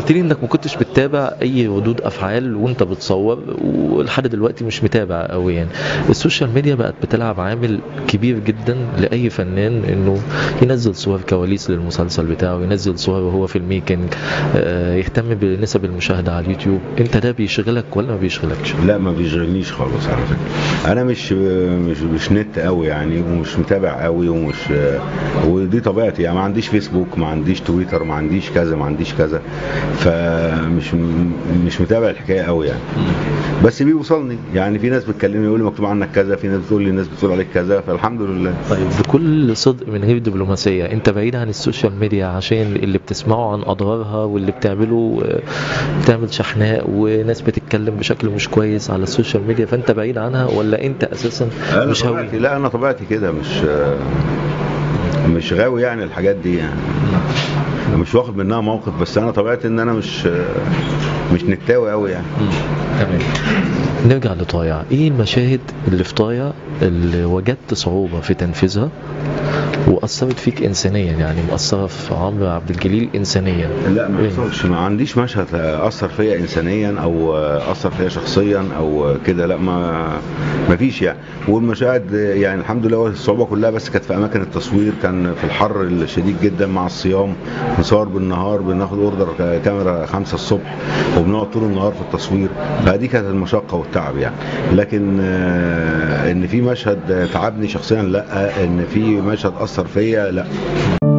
قلت لي انك ما كنتش بتتابع اي ردود افعال وانت بتصور ولحد دلوقتي مش متابع قوي يعني السوشيال ميديا بقت بتلعب عامل كبير جدا لاي فنان انه ينزل صور كواليس للمسلسل بتاعه ينزل صور وهو في الميكنج آه، يهتم بنسب المشاهده على اليوتيوب انت ده بيشغلك ولا ما بيشغلكش لا ما بيشغلنيش خالص على فكره انا مش مش مش نت قوي يعني ومش متابع قوي ومش ودي طبيعتي يعني ما عنديش فيسبوك ما عنديش تويتر ما عنديش كذا ما عنديش كذا فمش مش متابع الحكايه قوي يعني بس بيوصلني يعني في ناس بتكلمني يقول لي مكتوب عنك كذا في ناس بتقول لي الناس بتقول عليك كذا فالحمد لله طيب بكل صدق من غير دبلوماسيه انت بعيد عن السوشيال ميديا عشان اللي بتسمعه عن اضرارها واللي بتعمله آه، بتعمل شحناء وناس بتتكلم بشكل مش كويس على السوشيال ميديا فانت بعيد عنها ولا انت اساسا انا مش هاوي طبيعتي لا انا طبيعتي كده مش مش غاوي يعني الحاجات دي يعني مش واخد منها موقف بس انا طبيعتي ان انا مش مش نتاوي قوي يعني مم. تمام نرجع لطايع ايه المشاهد اللي في طايع اللي وجدت صعوبة في تنفيذها واثرت فيك انسانيا يعني مؤثرة في عمرو عبد الجليل انسانيا لا ما إيه؟ حصلش ما عنديش مشهد اثر فيا انسانيا او اثر فيا شخصيا او كده لا ما ما فيش يعني والمشاهد يعني الحمد لله الصعوبه كلها بس كانت في اماكن التصوير كان في الحر الشديد جدا مع الصيام بنصور بالنهار بناخد اوردر كاميرا 5 الصبح وبنقعد طول النهار في التصوير فدي كانت المشقه والتعب يعني لكن آه، ان في مشهد تعبني شخصيا لا ان في مشهد اثر فيا لا